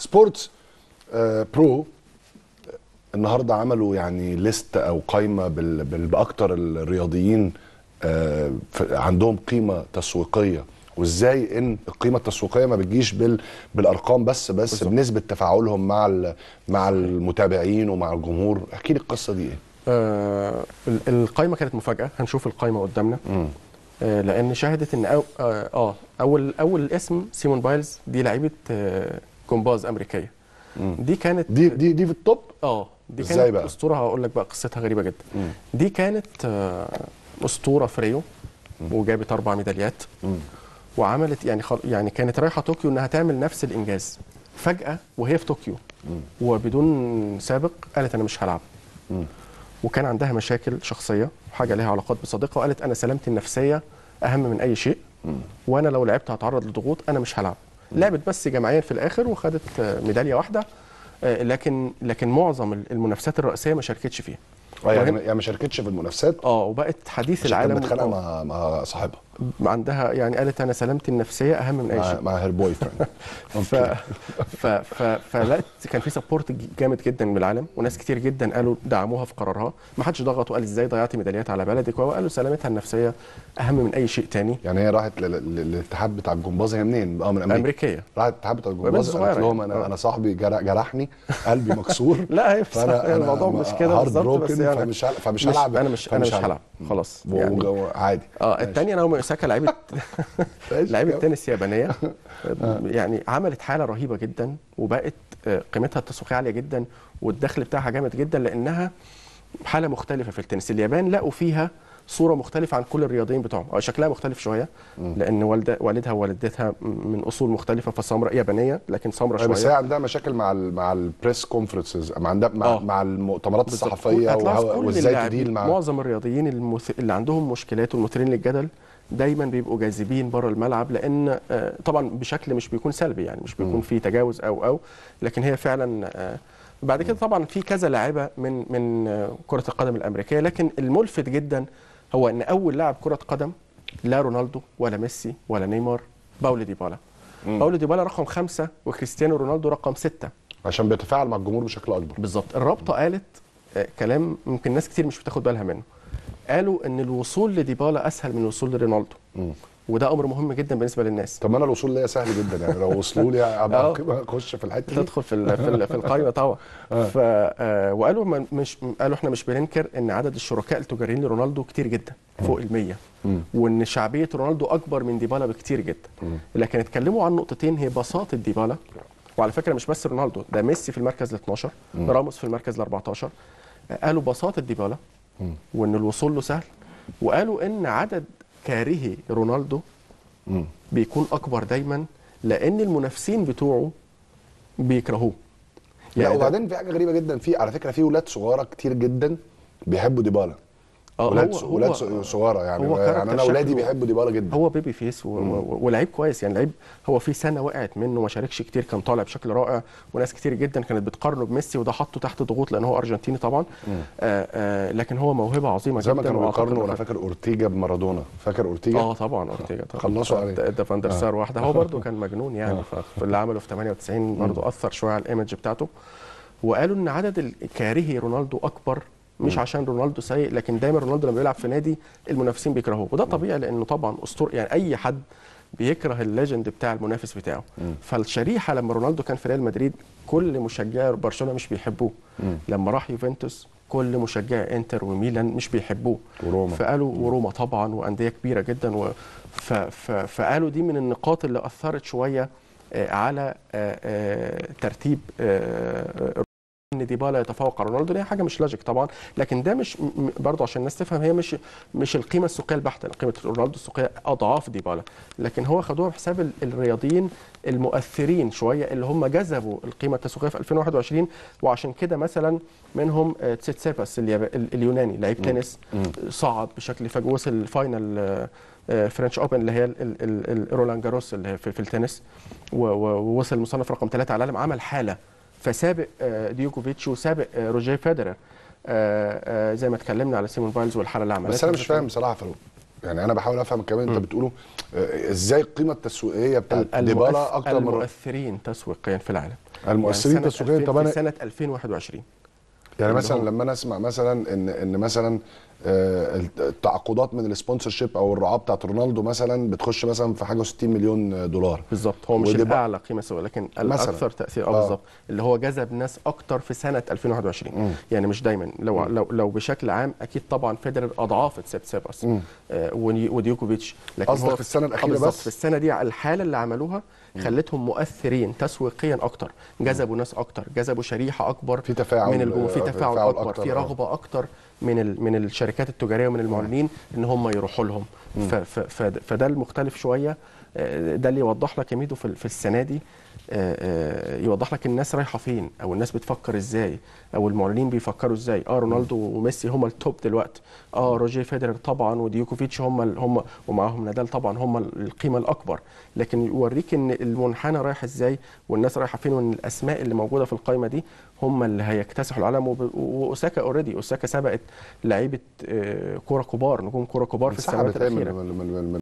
سبورتس آه برو النهارده عملوا يعني ليست او قائمه بال- بال- باكتر الرياضيين آه ف- عندهم قيمه تسويقيه وازاي ان القيمه التسويقيه ما بتجيش بال بالارقام بس بس بالظبط. بنسبه تفاعلهم مع ال- مع المتابعين ومع الجمهور احكي لي القصه دي ايه آه ال- القايمه كانت مفاجاه هنشوف القايمه قدامنا آه لان شهدت ان أو آه, اه اول اول اسم سيمون بايلز دي لعيبه آه جمباز امريكيه دي كانت دي دي دي في التوب اه دي إزاي كانت بقى؟ اسطوره هقول لك بقى قصتها غريبه جدا دي كانت آه اسطوره في ريو وجابت اربع ميداليات وعملت يعني خل... يعني كانت رايحه طوكيو انها تعمل نفس الانجاز فجاه وهي في طوكيو وبدون سابق قالت انا مش هلعب وكان عندها مشاكل شخصيه حاجه ليها علاقات بصديقه وقالت انا سلامتي النفسيه اهم من اي شيء وانا لو لعبت هتعرض لضغوط انا مش هلعب لعبت بس جماعيا في الاخر وخدت آه، ميداليه واحده آه، لكن لكن معظم المنافسات الرئيسيه ما شاركتش فيها اه يعني وهي- يعني ما شاركتش في المنافسات اه وبقت حديث عشان كانت العالم متخانقه آه، مع مع صاحبها عندها يعني قالت انا سلامتي النفسيه اهم من اي مع, شيء مع هير بوي فريند ف... ف... ف... فلقت كان في سبورت جامد جدا من العالم وناس كتير جدا قالوا دعموها في قرارها ما حدش ضغط وقال ازاي ضيعتي ميداليات على بلدك وقالوا سلامتها النفسيه اهم من اي شيء تاني يعني هي راحت لل- لل- للاتحاد بتاع الجمباز هي منين؟ اه من امريكا امريكيه راحت الاتحاد بتاع وبنت الجمباز صغيرة قالت لهم يعني. انا آه. انا صاحبي جرح- جرحني قلبي مكسور لا هي بصراحة الموضوع مش كده hard بالظبط بس broken، يعني فمش هل- فمش هلعب انا مش انا مش هلعب خلاص و- يعني و- عادي اه الثانيه ناومي اوساكا لعيبه ماشي، لعيبه كمل. تنس يابانيه يعني عملت حاله رهيبه جدا وبقت آه، قيمتها التسويقيه عاليه جدا والدخل بتاعها جامد جدا لانها حاله مختلفه في التنس اليابان لقوا فيها صوره مختلفه عن كل الرياضيين بتوعهم أو شكلها مختلف شويه لان والده والدها ووالدتها من اصول مختلفه فسمراء يابانيه لكن سمراء بس هي شويه عندها مشاكل مع ال مع البريس كونفرنسز مع عندها مع, آه. مع المؤتمرات بالظبط. الصحفيه هتلاحظ وهو- كل وازاي اللاعبين- تديل مع معظم الرياضيين المث... اللي عندهم مشكلات والمثيرين للجدل دايما بيبقوا جاذبين بره الملعب لان آه، طبعا بشكل مش بيكون سلبي يعني مش بيكون فيه تجاوز او او لكن هي فعلا آه، بعد كده طبعا في كذا لاعبه من من آه، كره القدم الامريكيه لكن الملفت جدا هو ان اول لاعب كره قدم لا رونالدو ولا ميسي ولا نيمار باولو ديبالا باولو ديبالا رقم خمسة وكريستيانو رونالدو رقم ستة عشان بيتفاعل مع الجمهور بشكل اكبر بالظبط الرابطه قالت آه، كلام ممكن ناس كتير مش بتاخد بالها منه قالوا ان الوصول لديبالا اسهل من الوصول لرونالدو وده امر مهم جدا بالنسبه للناس طب ما انا الوصول ليا سهل جدا يعني لو وصلوا لي آه. ابقى اخش في الحته دي تدخل في ال- في ال- في القائمه طبعا ف آه، وقالوا ما- مش قالوا احنا مش بننكر ان عدد الشركاء التجاريين لرونالدو كتير جدا فوق ال 100 وان شعبيه رونالدو اكبر من ديبالا بكتير جدا لكن اتكلموا عن نقطتين هي بساطه ديبالا وعلى فكره مش بس رونالدو ده ميسي في المركز ال 12 راموس في المركز ال 14 آه، قالوا بساطه ديبالا وان الوصول له سهل وقالوا ان عدد كارهي رونالدو بيكون اكبر دايما لان المنافسين بتوعه بيكرهوه لا ده- وبعدين في حاجه غريبه جدا في على فكره في ولاد صغيره كتير جدا بيحبوا ديبالا آه، ولاد هو- ولاد هو- صغيره يعني هو يعني كاركتر انا اولادي شكله- بيحبوا ديبالا جدا هو بيبي فيس و... و... ولعيب كويس يعني لعيب هو في سنه وقعت منه ما شاركش كتير كان طالع بشكل رائع وناس كتير جدا كانت بتقارنه بميسي وده حطه تحت ضغوط لان هو ارجنتيني طبعا آه آه لكن هو موهبه عظيمه زي جدا ما كانوا وأعتقد بيقارنوا انا إنه- فاكر اورتيجا بمارادونا فاكر اورتيجا اه طبعا اورتيجا طبعا خلصوا عليه. ده, ده فان der سار واحده هو برده كان مجنون يعني فاللي عمله في 98 برده اثر شويه على الايمج بتاعته وقالوا ان عدد الكارهي رونالدو اكبر مش عشان رونالدو سيء لكن دايما رونالدو لما بيلعب في نادي المنافسين بيكرهوه وده طبيعي لانه طبعا اسطوره يعني اي حد بيكره الليجند بتاع المنافس بتاعه فالشريحه لما رونالدو كان في ريال مدريد كل مشجعي برشلونه مش بيحبوه لما راح يوفنتوس كل مشجعي انتر وميلان مش بيحبوه وروما. فقالوا وروما طبعا وانديه كبيره جدا و ف ف فقالوا دي من النقاط اللي اثرت شويه آه، على آه، آه، ترتيب آه، ان ديبالا يتفوق على رونالدو دي حاجه مش لوجيك طبعا لكن ده مش م- م- برضه عشان الناس تفهم هي مش مش القيمه السوقيه البحته قيمه رونالدو السوقيه اضعاف ديبالا لكن هو خدوها بحساب ال- الرياضيين المؤثرين شويه اللي هم جذبوا القيمه التسويقيه في 2021 وعشان كده مثلا منهم آه، تسيتسيباس الياب- ال- اليوناني لعيب تنس صعد بشكل فج وصل الفاينل آه، آه، فرنش اوبن اللي هي ال- ال- ال- ال- رولان جاروس اللي هي في, في التنس و- و- ووصل مصنف رقم ثلاثة على العالم عمل حاله فسابق آه، ديوكوفيتش وسابق آه، روجيه فيدرر آه، آه، زي ما اتكلمنا على سيمون بايلز والحاله اللي عملها بس انا مش فاهم بصراحه فاروق يعني انا بحاول افهم الكلام اللي انت بتقوله آه، ازاي القيمه التسويقيه بتاعت ديبالا اكتر من المؤثرين تسويقيا في العالم المؤثرين يعني سنة تسويقيا 2000 طب انا في سنه 2021 يعني اللي مثلا هم- لما انا اسمع مثلا ان ان مثلا آه، التعاقدات من السبونسر شيب او الرعاه بتاعت رونالدو مثلا بتخش مثلا في حاجه و60 مليون دولار بالظبط هو مش ودي بقى- الاعلى قيمه سوقيه لكن الاكثر تاثير اه آه. بالظبط اللي هو جذب ناس اكتر في سنه 2021 مم. يعني مش دايما لو لو لو بشكل عام اكيد طبعا فيدرر اضعاف تسيبسيباس مم. آه وني- وديوكوفيتش لكن قصدك هو في السنة الأخيرة آه بالظبط، بس؟ في السنه دي الحاله اللي عملوها خلتهم مؤثرين تسويقيا اكتر جذبوا ناس اكتر جذبوا شريحه اكبر في تفاعل، من الجمهور في آه، تفاعل, تفاعل اكبر أكتر، في آه. رغبه اكتر من ال- من الشركات التجاريه ومن المعلنين ان هم يروحوا لهم ف- ف- ف- فده المختلف شويه آه، ده اللي يوضح لك يا ميدو في في السنه دي آه، آه، يوضح لك الناس رايحه فين او الناس بتفكر ازاي او المعلنين بيفكروا ازاي اه رونالدو وميسي هم التوب دلوقتي اه روجيه فيدرر طبعا وديوكوفيتش هم ال- هم ومعاهم نادال طبعا هم ال- القيمه الاكبر لكن يوريك ان المنحنى رايح ازاي والناس رايحه فين وان الاسماء اللي موجوده في القائمه دي هم اللي هيكتسحوا العالم وب- واوساكا اوريدي اوساكا سبقت لعيبه آه، كوره كبار نجوم كوره كبار في مساحه السنوات بتعمل الاخيره من من من